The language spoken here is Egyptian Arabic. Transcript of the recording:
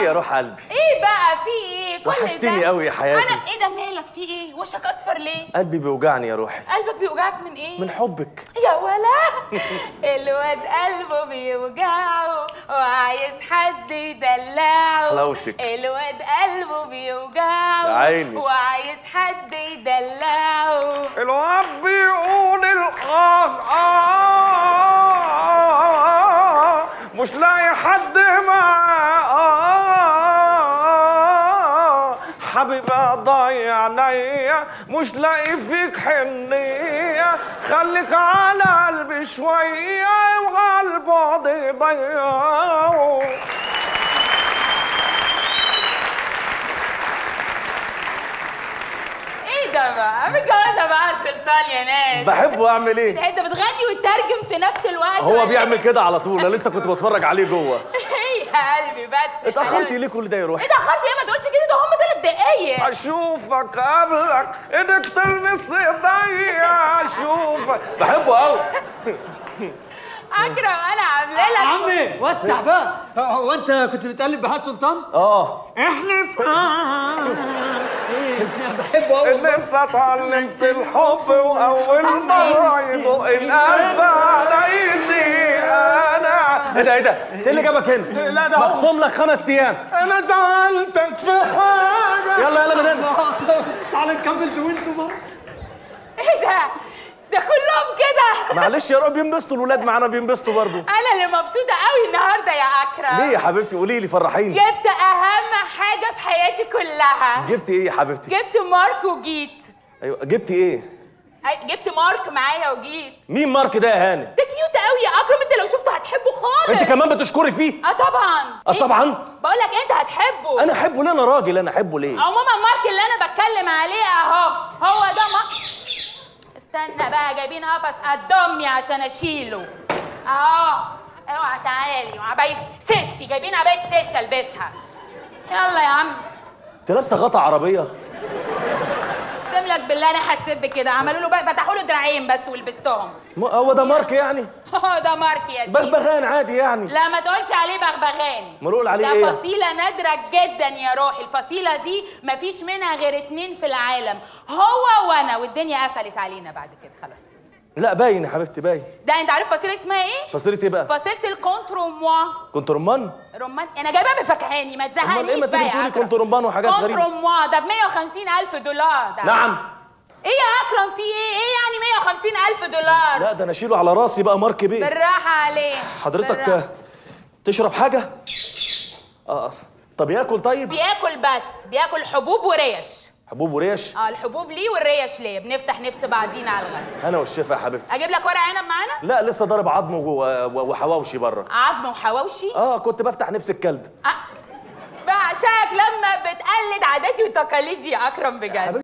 يا روح قلبي ايه بقى في ايه كل وحشتني ده؟ قوي يا حياتي. انا ايه ده مالك في ايه وشك اصفر ليه قلبي بيوجعني يا روحي قلبك بيوجعك من ايه من حبك يا ولا الواد قلبه بيوجعه وعايز حد يدلعه حلاوتك. الواد قلبه بيوجعه يا عيني. وعايز حد يدلعه الواد بيقول الآه آه مش لاقي حد معاه حبيبي ضايع عينيا مش لاقي فيك حنية خليك على قلبي شوية وعلى البعد ضيعه ايه ده بقى متجوزه بقى سلطان يا ناس بحبه اعمل ايه انت بتغني وتترجم في نفس الوقت هو ولا بيعمل إيه؟ كده على طول انا لسه كنت بتفرج عليه جوه ايه يا قلبي بس اتاخرتي ليه كل ده يا روحي اتاخرت ايه ما تقولش كده ده هم ثلاث دقايق اشوفك قبلك ايدك تلمس ايديا اشوفك بحبه قوي اكرم انا عامله لك عمي وسع بقى هو انت كنت بتقلب بهاء سلطان؟ اه احلف آه. ايه انا بحبه قوي ان انت اتعلمت الحب واول مره يدق القلب على ايدي انا ايه ده ايه ده؟ انت اللي جابك هنا؟ لا ده هو. مخصوم لك خمس ايام انا زعلتك في حاجه يلا يلا من هنا تعالى نكمل دوينتو بقى ايه ده ده كلهم كده معلش يا رب بينبسطوا الولاد معانا بينبسطوا برضه انا اللي مبسوطه قوي النهارده يا اكرم ليه يا حبيبتي قولي لي فرحيني جبت اهم حاجه في حياتي كلها جبتي ايه يا حبيبتي؟ جبت مارك وجيت ايوه جبتي ايه؟ أي- جبت مارك معايا وجيت مين مارك ده يا هانم؟ ده كيوت قوي يا اكرم انت لو شفته هتحبه خالص انت كمان بتشكري فيه؟ اه طبعا اه إيه؟ طبعا بقول لك انت هتحبه انا احبه ليه انا راجل انا احبه ليه؟ عموما مارك اللي انا بتكلم عليه اهو هو ده ما استنى بقى جايبين قفص قد امي عشان اشيله اهو اوعى تعالي وعباية ستي جايبين عباية ست البسها يلا يا عم انت لابسه غطا عربيه؟ اقسم لك بالله انا حسيت بكده عملوا له بقى فتحوا له دراعين بس ولبستهم ما- هو ده مارك يعني؟ هو ده مارك يا سيدي بغبغان عادي يعني لا ما تقولش عليه بغبغان ما نقول عليه ده إيه؟ فصيلة نادرة جدا يا روحي الفصيلة دي مفيش منها غير اتنين في العالم هو وانا والدنيا قفلت علينا بعد كده خلاص لا باين يا حبيبتي باين ده انت عارف فصيلة اسمها ايه؟ فصيلة ايه بقى؟ فصيلة الكونتروموا كنت رمان؟ رمان انا جايبها من فكهاني ما تزهقنيش امال ايه ما بقى تيجي يا تقولي أكرم. كنت رمان وحاجات غريبه كونتروموا ده ب 150 الف دولار ده نعم ايه يا اكرم في ايه؟ ايه يعني 150 الف دولار؟ لا ده انا اشيله على راسي بقى مارك بيه بالراحة عليه حضرتك بالراحة. آه، تشرب حاجه؟ اه طب ياكل طيب؟ بياكل بس بياكل حبوب وريش حبوب وريش اه الحبوب ليه والريش ليه بنفتح نفس بعضينا على الغدا انا والشفا يا حبيبتي اجيب لك ورق عنب معانا لا لسه ضارب عظمه و- و- وحواوشي بره عظم وحواوشي اه كنت بفتح نفس الكلب آه. بعشقك لما بتقلد عاداتي وتقاليدي يا اكرم بجد